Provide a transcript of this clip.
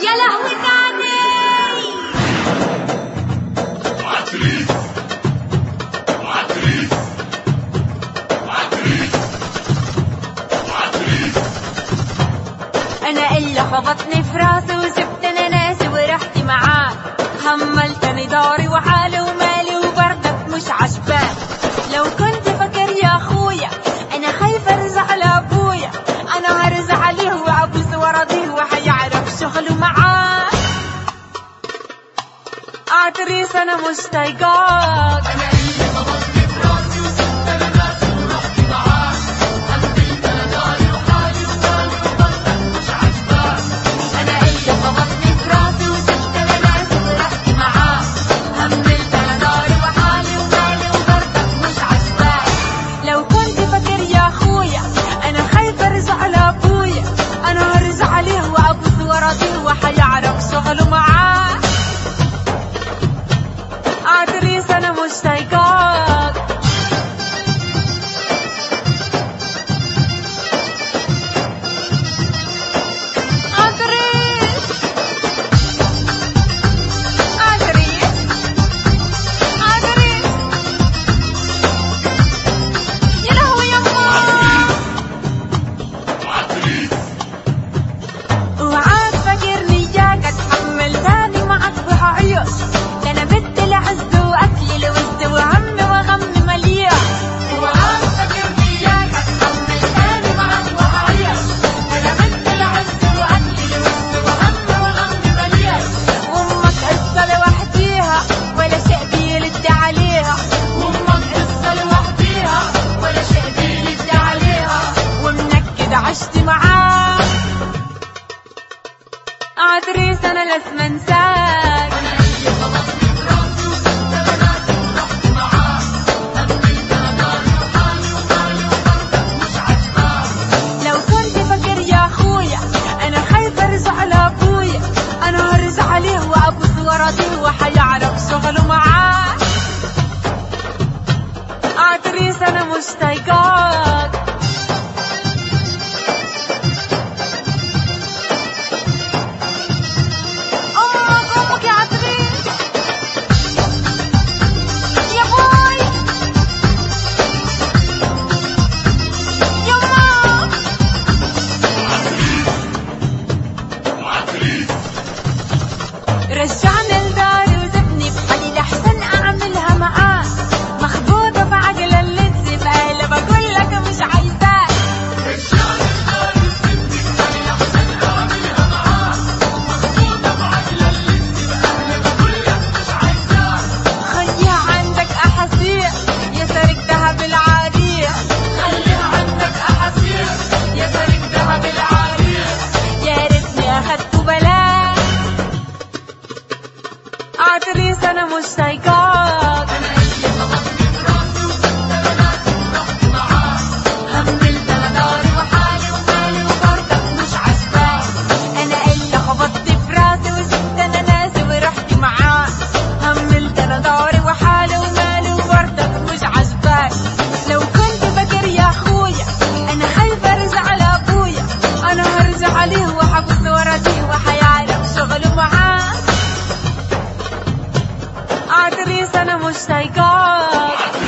يا لهوي تاني عتريس عتريس عتريس عتريس انا اللي خبطني في راسي وسبت انا ناسي ورحت معاه حملتني داري وحالي ومالي وبرضك مش عجبان لو كنت فاكر يا اخويا انا خايفه ارزع على ابويا انا هرزع عليه وابوس وراضيه وحيعرف شغله معاه عتريس انا مش طايقاك انا اللي خبطني في راسي وسبت انا ناسي ورحت معاه هملت انا داري وحالي ومالي وبرضك مش عجبان لو كنت فاكر يا اخويا انا خايفه ارزع على ابويا انا هرزع عليه وابوس وراضيه وحيعرف شغله معاه عتريس انا مش طايقاك عتريس عتريس عتريس يا لهوي يما عتريس وعاد فاكرني ياك اتحمل تاني معك بحعيش ده انا بنت العز واكلي الوز وهم وغم مليان وعاد فاكرني ياك اتحمل تاني معك بحعيش ده انا بنت العز واكلي الوز وهم وغم مليان وامك قصه لوحديها ولا شيء بيلد عليها وامك قصه لوحديها ولا شيء بيلد عليها ومنكد عشت معاك عتريس انا لازم انساك لو كنت فاكر يا اخويا انا خايفه ارزع على ابويا انا هرزع عليه وابوس وراضيه وحيعرف شغله معاه عتريس انا مش طايقاك امك امك يا عتريس يا بوي يما عتريس رجعني لداري وزبني بحالي لحسن اعملها معاه مخبوطة في عقل اللي تزباله بقول لك مش عايزاه خليها عندك احاسيس يا سارق ذهب العادية خليها عندك احاسيس يا سارق ذهب العادية يا ريتني اخدته بلاش عتريس انا مش طايقاك هملت انا داري وحالي ومالي وبرضك مش عجبان انا اللي خبطت في راسي وسبت انا ناسي ورحت معاه هملت انا داري وحالي ومالي وبرضك مش عجبان لو كنت فاكر يا اخويا انا خايفه ارجع على ابويا انا هرجع عليه وحبس وراديه وحيعرف شغله معاه عتريس انا مش طايقاك